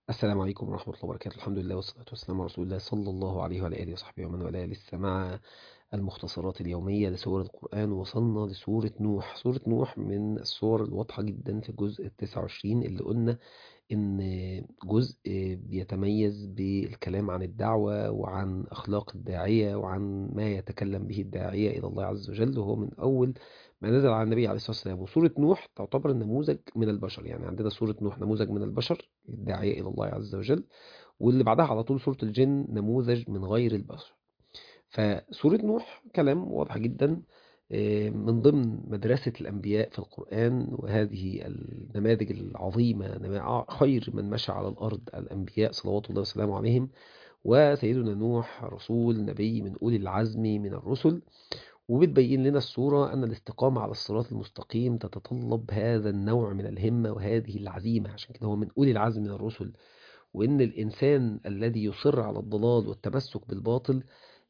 السلام عليكم ورحمة الله وبركاته الحمد لله والصلاة والسلام على رسول الله صلى الله عليه وعلى آله وصحبه ومن والاه لسه مع المختصرات اليومية لسور القرآن وصلنا لسورة نوح سورة نوح من السور الواضحة جدا في الجزء التسعة وعشرين اللي قلنا إن جزء بيتميز بالكلام عن الدعوة وعن أخلاق الداعية وعن ما يتكلم به الداعية إلى الله عز وجل وهو من أول ما نزل على النبي عليه الصلاة والسلام وسورة نوح تعتبر نموذج من البشر يعني عندنا سورة نوح نموذج من البشر الداعية إلى الله عز وجل واللي بعدها على طول سورة الجن نموذج من غير البشر فسورة نوح كلام واضح جدا من ضمن مدرسة الأنبياء في القرآن وهذه النماذج العظيمة خير من مشى على الأرض الأنبياء صلوات الله وسلامه عليهم وسيدنا نوح رسول نبي من أولي العزم من الرسل وبتبين لنا الصورة أن الاستقامة على الصراط المستقيم تتطلب هذا النوع من الهمة وهذه العزيمة عشان كده هو من أولي العزم من الرسل وإن الإنسان الذي يصر على الضلال والتمسك بالباطل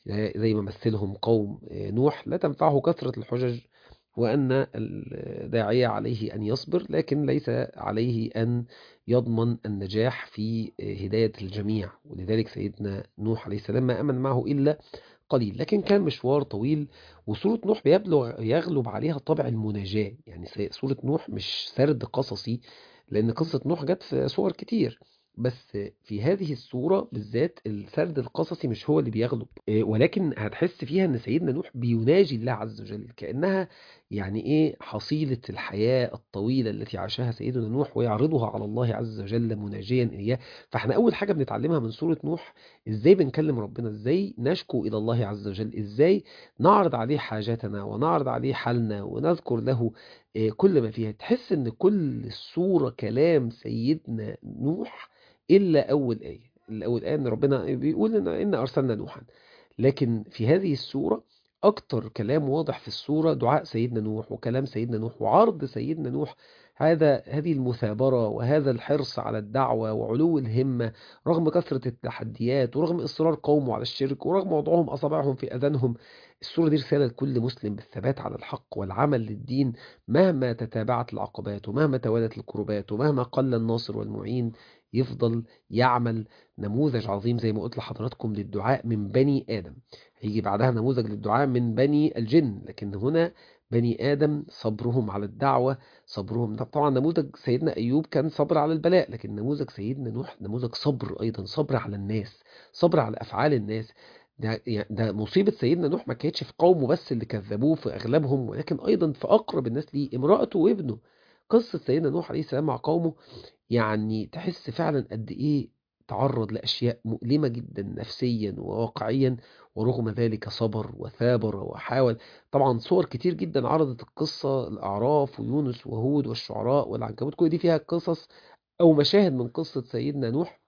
زي ما مثلهم قوم نوح لا تنفعه كثرة الحجج وأن الداعية عليه أن يصبر لكن ليس عليه أن يضمن النجاح في هداية الجميع ولذلك سيدنا نوح عليه السلام ما أمن معه إلا قليل لكن كان مشوار طويل وسورة نوح بيبلغ يغلب عليها طابع المناجاة يعني سورة نوح مش سرد قصصي لأن قصة نوح جت في صور كتير بس في هذه الصورة بالذات السرد القصصي مش هو اللي بيغلب ولكن هتحس فيها ان سيدنا نوح بيناجي الله عز وجل كأنها يعني ايه حصيلة الحياة الطويلة التي عاشها سيدنا نوح ويعرضها على الله عز وجل مناجيا اياه فاحنا اول حاجة بنتعلمها من سورة نوح ازاي بنكلم ربنا ازاي نشكو الى الله عز وجل ازاي نعرض عليه حاجاتنا ونعرض عليه حالنا ونذكر له كل ما فيها تحس ان كل الصورة كلام سيدنا نوح إلا أول آية الأول آية أن ربنا بيقول إن, إن أرسلنا نوحا لكن في هذه السورة أكتر كلام واضح في السورة دعاء سيدنا نوح وكلام سيدنا نوح وعرض سيدنا نوح هذا هذه المثابرة وهذا الحرص على الدعوة وعلو الهمة رغم كثرة التحديات ورغم إصرار قومه على الشرك ورغم وضعهم أصابعهم في أذانهم السورة دي رسالة لكل مسلم بالثبات على الحق والعمل للدين مهما تتابعت العقبات ومهما توالت الكربات ومهما قل الناصر والمعين يفضل يعمل نموذج عظيم زي ما قلت لحضراتكم للدعاء من بني آدم هيجي بعدها نموذج للدعاء من بني الجن لكن هنا بني آدم صبرهم على الدعوة صبرهم طبعا نموذج سيدنا أيوب كان صبر على البلاء لكن نموذج سيدنا نوح نموذج صبر أيضا صبر على الناس صبر على أفعال الناس ده, ده مصيبة سيدنا نوح ما كانتش في قومه بس اللي كذبوه في أغلبهم ولكن أيضا في أقرب الناس ليه امرأته وابنه قصة سيدنا نوح عليه السلام مع قومه يعني تحس فعلا قد إيه تعرض لأشياء مؤلمة جدا نفسيا وواقعيا ورغم ذلك صبر وثابر وحاول طبعا صور كتير جدا عرضت القصة الأعراف ويونس وهود والشعراء والعنكبوت كل دي فيها قصص أو مشاهد من قصة سيدنا نوح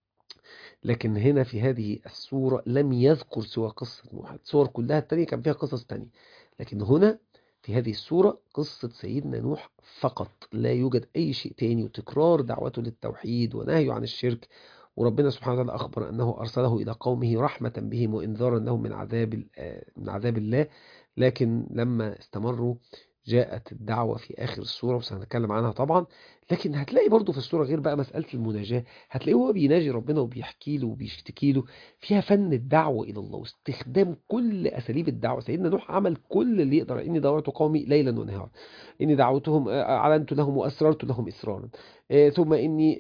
لكن هنا في هذه السورة لم يذكر سوى قصة نوح السور كلها التانية كان فيها قصص تانية لكن هنا في هذه السورة قصة سيدنا نوح فقط لا يوجد أي شيء تاني وتكرار دعوته للتوحيد ونهيه عن الشرك وربنا سبحانه وتعالى أخبر أنه أرسله إلى قومه رحمة بهم وإنذارا لهم من عذاب من عذاب الله لكن لما استمروا جاءت الدعوة في آخر السورة وسنتكلم عنها طبعا لكن هتلاقي برضو في السورة غير بقى مسألة المناجاة هتلاقيه هو بيناجي ربنا وبيحكي له وبيشتكي له فيها فن الدعوة إلى الله واستخدام كل أساليب الدعوة سيدنا نوح عمل كل اللي يقدر إني دعوت قومي ليلا ونهارا إني دعوتهم أعلنت لهم وأسررت لهم إسرارا ثم إني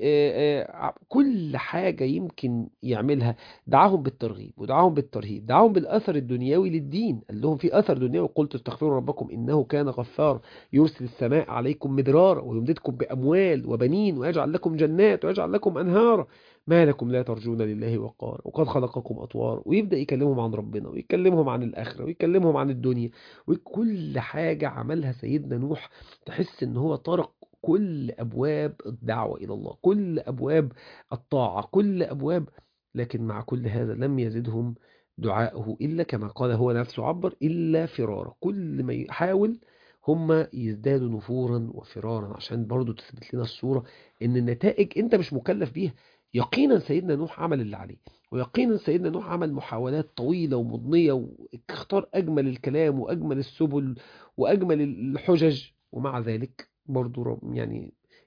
كل حاجة يمكن يعملها دعاهم بالترغيب ودعاهم بالترهيب دعاهم بالأثر الدنيوي للدين قال لهم في أثر دنيوي قلت استغفروا ربكم إنه كان غفار يرسل السماء عليكم مدرارا ويمددكم بأموال وبنين ويجعل لكم جنات ويجعل لكم أنهارا ما لكم لا ترجون لله وقار وقد خلقكم أطوار ويبدأ يكلمهم عن ربنا ويكلمهم عن الآخرة ويكلمهم عن الدنيا وكل حاجة عملها سيدنا نوح تحس إن هو طرق كل أبواب الدعوة إلى الله كل أبواب الطاعة كل أبواب لكن مع كل هذا لم يزدهم دعاءه إلا كما قال هو نفسه عبر إلا فرارا كل ما يحاول هم يزدادوا نفورا وفرارا عشان برضو تثبت لنا الصورة ان النتائج انت مش مكلف بيها يقينا سيدنا نوح عمل اللي عليه ويقينا سيدنا نوح عمل محاولات طويلة ومضنية واختار أجمل الكلام وأجمل السبل وأجمل الحجج ومع ذلك برضو يعني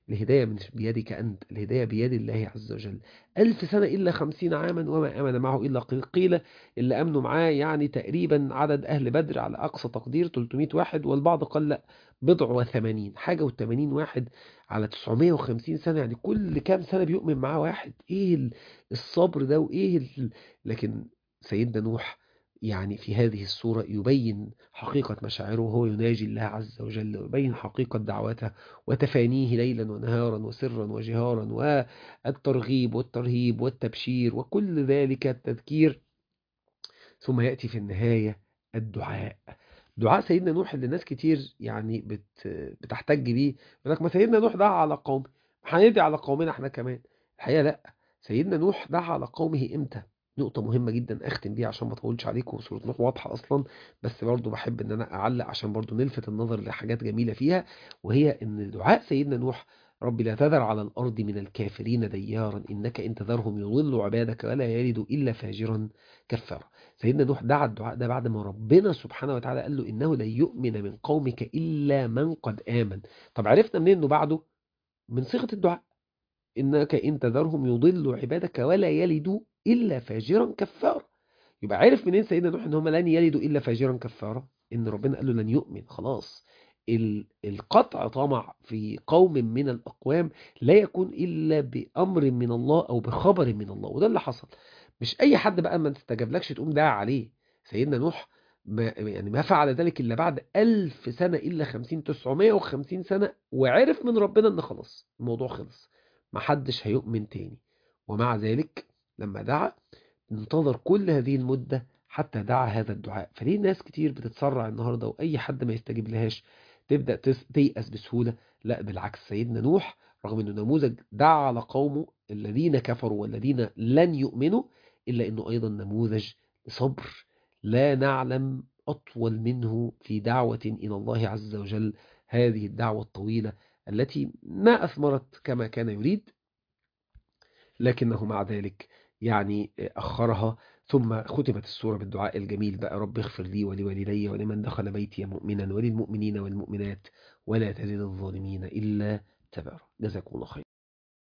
الهداية مش بيدك أنت الهداية بيد الله عز وجل ألف سنة إلا خمسين عاما وما آمن معه إلا قليل قيل اللي أمنوا معاه يعني تقريبا عدد أهل بدر على أقصى تقدير 300 واحد والبعض قال لا بضع وثمانين حاجة وثمانين واحد على 950 سنة يعني كل كام سنة بيؤمن معاه واحد إيه الصبر ده وإيه ال... لكن سيدنا نوح يعني في هذه السورة يبين حقيقة مشاعره وهو يناجي الله عز وجل ويبين حقيقة دعوته وتفانيه ليلا ونهارا وسرا وجهارا والترغيب والترهيب والتبشير وكل ذلك التذكير ثم يأتي في النهاية الدعاء دعاء سيدنا نوح اللي ناس كتير يعني بت بتحتج بيه يقول لك ما سيدنا نوح دعا على قومه هندعي على قومنا احنا كمان الحقيقة لا سيدنا نوح دعا على قومه امتى نقطة مهمة جدا اختم بيها عشان ما اطولش عليكم سورة نوح واضحة اصلا بس برضو بحب ان انا اعلق عشان برضو نلفت النظر لحاجات جميلة فيها وهي ان دعاء سيدنا نوح رب لا تذر على الارض من الكافرين ديارا انك ان تذرهم يضلوا عبادك ولا يلدوا الا فاجرا كفارا سيدنا نوح دعا الدعاء ده بعد ما ربنا سبحانه وتعالى قال له انه لن يؤمن من قومك الا من قد امن طب عرفنا منين انه بعده من صيغة الدعاء إنك إن تذرهم يضلوا عبادك ولا يلدوا إلا فاجرا كفارا يبقى عرف منين سيدنا نوح إن هم لن يلدوا إلا فاجرا كفارا إن ربنا قال له لن يؤمن خلاص القطع طمع في قوم من الأقوام لا يكون إلا بأمر من الله أو بخبر من الله وده اللي حصل مش أي حد بقى ما تستجابلكش تقوم داعي عليه سيدنا نوح ما يعني ما فعل ذلك إلا بعد ألف سنة إلا خمسين تسعمائة وخمسين سنة وعرف من ربنا إن خلاص الموضوع خلص ما حدش هيؤمن تاني ومع ذلك لما دعا انتظر كل هذه المدة حتى دعا هذا الدعاء فليه ناس كتير بتتسرع النهاردة وأي حد ما يستجيب لهاش تبدأ تيأس بسهولة لا بالعكس سيدنا نوح رغم أنه نموذج دعا على قومه الذين كفروا والذين لن يؤمنوا إلا أنه أيضا نموذج لصبر لا نعلم أطول منه في دعوة إلى الله عز وجل هذه الدعوة الطويلة التي ما أثمرت كما كان يريد لكنه مع ذلك يعني أخرها ثم ختمت السورة بالدعاء الجميل بقى رب اغفر لي ولوالدي ولمن دخل بيتي مؤمنا وللمؤمنين والمؤمنات ولا تزد الظالمين إلا تبارا جزاكم الله خير